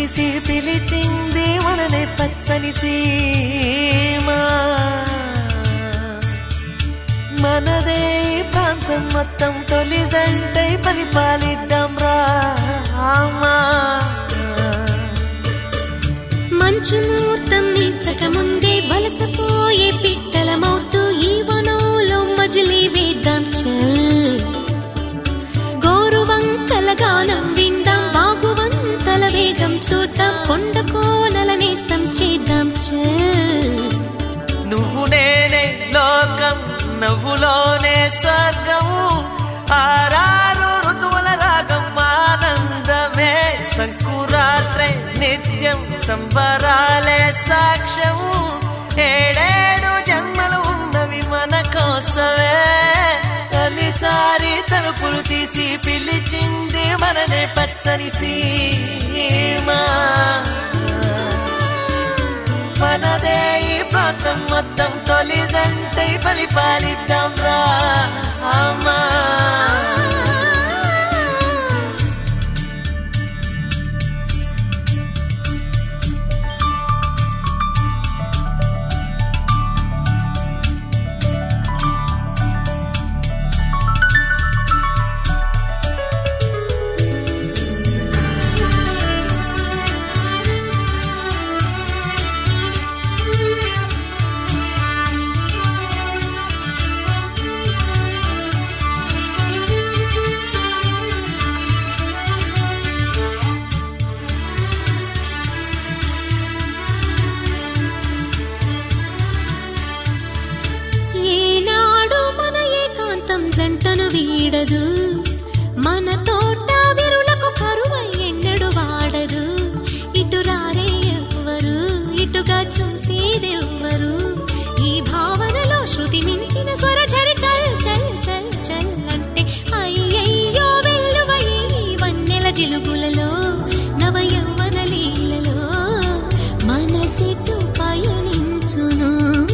తీసి పిలిచింది మననే పచ్చని సీమా మనదే ఈ ప్రాంతం మొత్తం తొలి జంటై పరిపాలిద్దాం రామా మంచు ముహూర్తం నిచ్చక ముందే వలసపోయే పిట్టలమవుతూ ఈ వనంలో మజిలీ వేద్దాం చల్ గోరువంకల గానం విందాం బాగువంతల వేగం చూద్దాం కొండ కోనల నేస్తం చేద్దాం చల్ నువ్వు నేనే లోకం నవ్వులోనే స్వర్గం ఆరారు ఋతువుల రాగం ఆనందమే సంకురాత్రే నిత్యం సంబరాలే సాక్ష్యం ఏడేడు జన్మలు ఉన్నవి మన కోసమే తొలిసారి తలుపులు తీసి పిలిచింది మననే పచ్చని సీమా మనదే ఈ ప్రాంతం మొత్తం తొలి జంటై పరిపాలిద్దాం రా అమ్మా ఏనాడు మన ఏకాంతం జంటను వీడదు మన తోట విరులకు కరువై ఎన్నడు వాడదు ఇటు రారే ఎవ్వరు ఇటుగా చూసేదెవ్వరు ఈ భావనలో శృతి మించిన స్వరఝరి చల్ చల్ చల్ చల్ అంటే అయ్యయ్యో వెల్లువయి వన్నెల జిలుగులలో నవ యవ్వన లీలలో మనసెటు పయనించును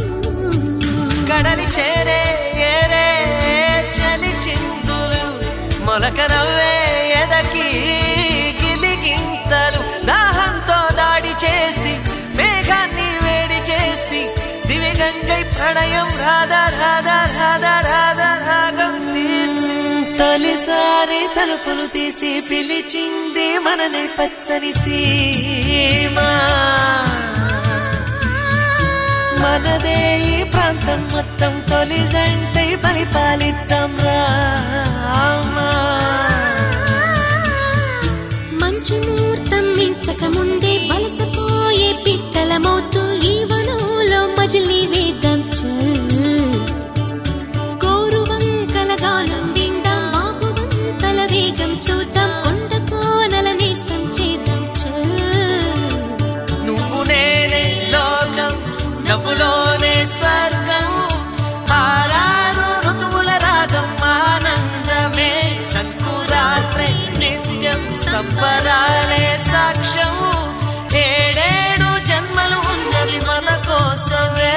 కడలి చేరే ఏరే చలి చిందులు మొలక నవ్వే ఎదకి గిలిగింతలు దాహంతో దాడి చేసి మేఘాన్ని వేడి చేసి దివి గంగై ప్రణయం రాధా రాధా రాధా రాధా రాగం తీసి తొలిసారి తలుపులు తీసి పిలిచింది మనని పచ్చని సీమా మనదే ఈ ప్రాంతం మొత్తం తొలి జంటై పరిపాలిద్దాం రామా మంచు ముహూర్తం మించక ముందే వలసపోయే పిట్టలమవుతూ ఈ వనంలో మజిలీ వేద్దాం చల్ గోరువంకల గానం విందాం బాగువంతల వేగం చూద్దాం కొండ కోనల నేస్తం చేద్దాం చల్ నువ్వు నేనే లోకం నవ్వులోనే స్వర్గం ఆరారు ఋతువుల రాగం ఆనందమే సంకురాత్రే నిత్యం సంబరాలే సాక్ష్యం ఏడేడు జన్మలు ఉన్నవి మన కోసమే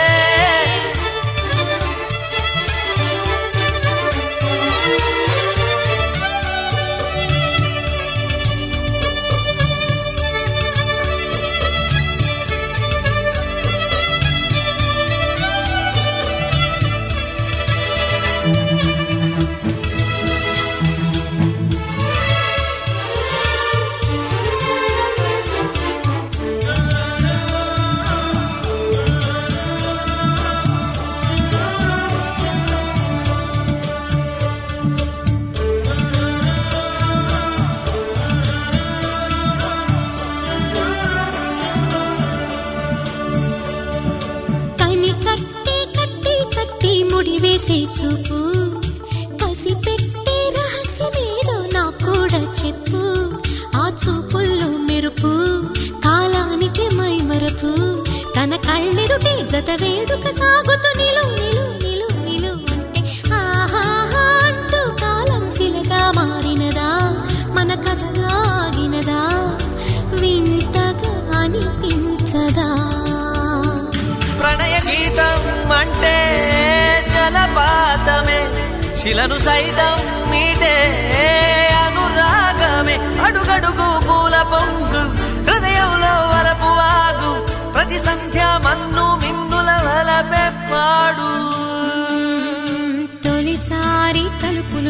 కని కట్టి కట్టి కట్టి ముడి వేసే చూపు కసి పెట్టే రహస్యమేదో నా కూడా చెప్పు ఆ చూపుల్లో మెరుపు కాలానికి మైమరపు తన కళ్ళెదుటే జత వేడుక సాగుతూ నిలు నిలు నిలు నిలు అంటే ఆహాహా అంటూ కాలం శిలగా మారినదా మన కథగా ఆగినదా వింతగా అనిపించదా ప్రణయ గీతం అంటే జలపాతమే శిలను సైతం మీటే అనురాగమే అడుగడుగు పూల పొంగు హృదయం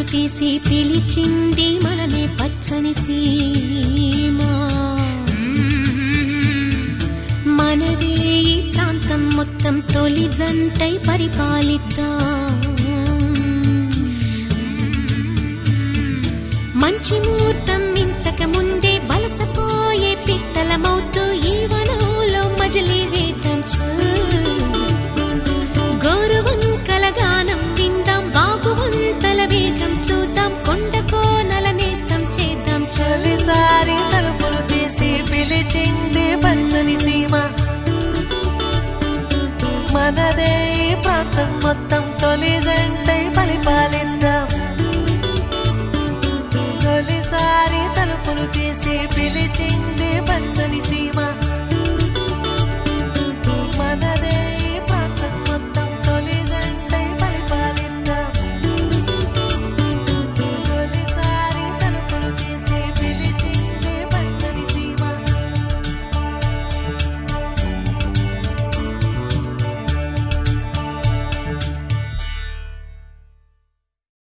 తీసి పిలిచింది మననే పచ్చని సీమా మనదే ఈ ప్రాంతం మొత్తం తొలి జంటై పరిపాలిద్దాం మంచి ముహూర్తం మించక ముందే